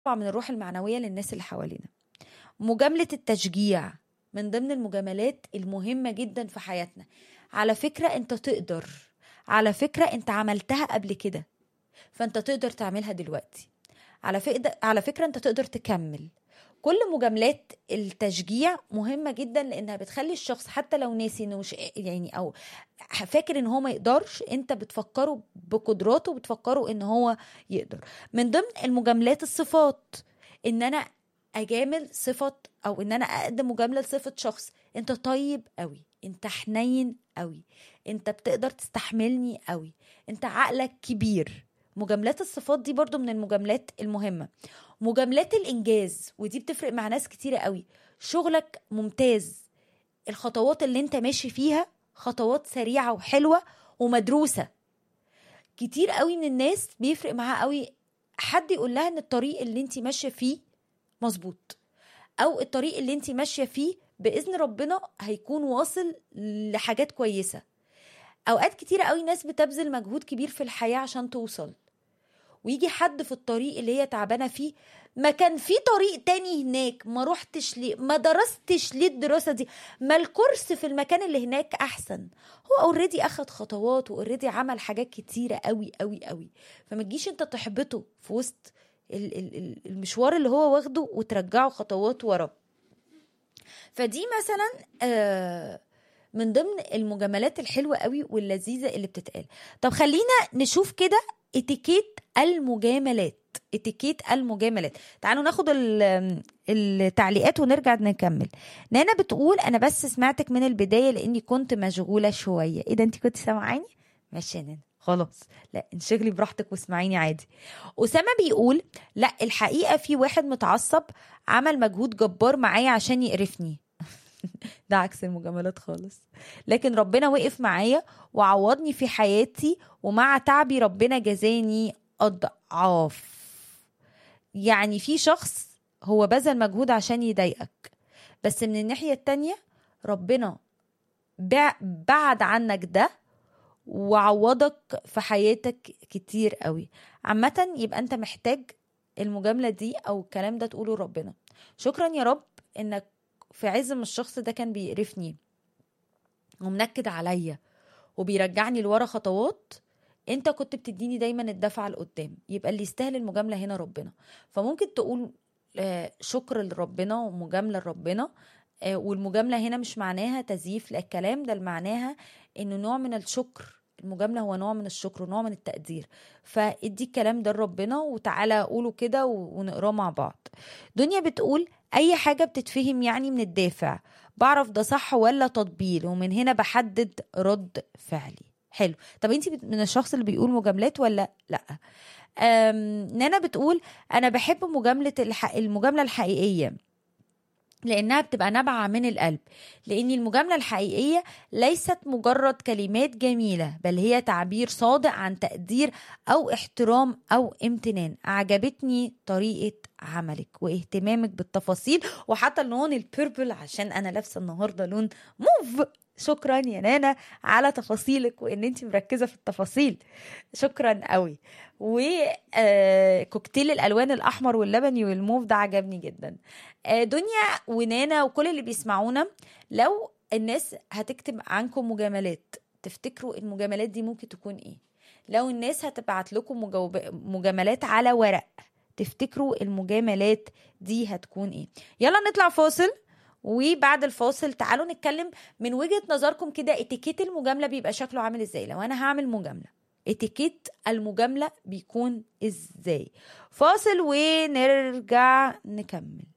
من الروح المعنوية للناس اللي حوالينا مجاملة التشجيع من ضمن المجاملات المهمة جدا في حياتنا على فكرة انت تقدر على فكرة انت عملتها قبل كده فانت تقدر تعملها دلوقتي على فكرة على فكرة انت تقدر تكمل كل مجاملات التشجيع مهمة جدا لانها بتخلي الشخص حتى لو ناسي انه مش يعني او فاكر ان هو ما يقدرش انت بتفكره بقدراته وبتفكره ان هو يقدر من ضمن المجاملات الصفات ان انا اجامل صفة او ان انا اقدم مجاملة لصفة شخص انت طيب قوي انت حنين قوي انت بتقدر تستحملني قوي انت عقلك كبير مجاملات الصفات دي برضو من المجاملات المهمة مجاملات الإنجاز ودي بتفرق مع ناس كتيرة قوي شغلك ممتاز الخطوات اللي انت ماشي فيها خطوات سريعة وحلوة ومدروسة كتير قوي من الناس بيفرق معاها قوي حد يقول لها ان الطريق اللي انت ماشية فيه مظبوط او الطريق اللي انت ماشية فيه بإذن ربنا هيكون واصل لحاجات كويسة اوقات كتيرة قوي ناس بتبذل مجهود كبير في الحياة عشان توصل ويجي حد في الطريق اللي هي تعبانه فيه ما كان في طريق تاني هناك ما روحتش ليه ما درستش ليه الدراسه دي ما الكورس في المكان اللي هناك احسن هو اوريدي اخد خطوات واوريدي عمل حاجات كتيره قوي قوي قوي فما تجيش انت تحبطه في وسط المشوار اللي هو واخده وترجعه خطوات ورا فدي مثلا آه من ضمن المجاملات الحلوه قوي واللذيذه اللي بتتقال طب خلينا نشوف كده اتيكيت المجاملات اتيكيت المجاملات تعالوا ناخد التعليقات ونرجع نكمل نانا بتقول انا بس سمعتك من البدايه لاني كنت مشغوله شويه ايه ده انت كنت سامعاني ماشي يا نانا خلاص لا انشغلي براحتك واسمعيني عادي اسامه بيقول لا الحقيقه في واحد متعصب عمل مجهود جبار معايا عشان يقرفني ده عكس المجاملات خالص لكن ربنا وقف معايا وعوضني في حياتي ومع تعبي ربنا جزاني اضعاف يعني في شخص هو بذل مجهود عشان يضايقك بس من الناحيه التانية ربنا بعد عنك ده وعوضك في حياتك كتير قوي عامة يبقى انت محتاج المجاملة دي او الكلام ده تقوله ربنا شكرا يا رب انك في عز ما الشخص ده كان بيقرفني ومنكد عليا وبيرجعني لورا خطوات انت كنت بتديني دايما الدفعه لقدام يبقى اللي يستاهل المجامله هنا ربنا فممكن تقول شكر لربنا ومجامله لربنا والمجامله هنا مش معناها تزييف للكلام ده معناها انه نوع من الشكر المجاملة هو نوع من الشكر ونوع من التقدير فادي الكلام ده لربنا وتعالى قوله كده ونقراه مع بعض دنيا بتقول اي حاجة بتتفهم يعني من الدافع بعرف ده صح ولا تطبيل ومن هنا بحدد رد فعلي حلو طب انت من الشخص اللي بيقول مجاملات ولا لا نانا بتقول انا بحب مجاملة الح... المجاملة الحقيقية لانها بتبقى نابعه من القلب لان المجامله الحقيقيه ليست مجرد كلمات جميله بل هي تعبير صادق عن تقدير او احترام او امتنان عجبتني طريقه عملك واهتمامك بالتفاصيل وحتى اللون البيربل عشان انا لابسه النهارده لون موف شكرا يا نانا على تفاصيلك وان انت مركزه في التفاصيل شكرا قوي وكوكتيل الالوان الاحمر واللبني والموف ده عجبني جدا دنيا ونانا وكل اللي بيسمعونا لو الناس هتكتب عنكم مجاملات تفتكروا المجاملات دي ممكن تكون ايه لو الناس هتبعت لكم مجاوب... مجاملات على ورق تفتكروا المجاملات دي هتكون ايه يلا نطلع فاصل وبعد الفاصل تعالوا نتكلم من وجهة نظركم كده اتيكيت المجاملة بيبقى شكله عامل ازاي لو انا هعمل مجاملة اتيكيت المجاملة بيكون ازاي فاصل ونرجع نكمل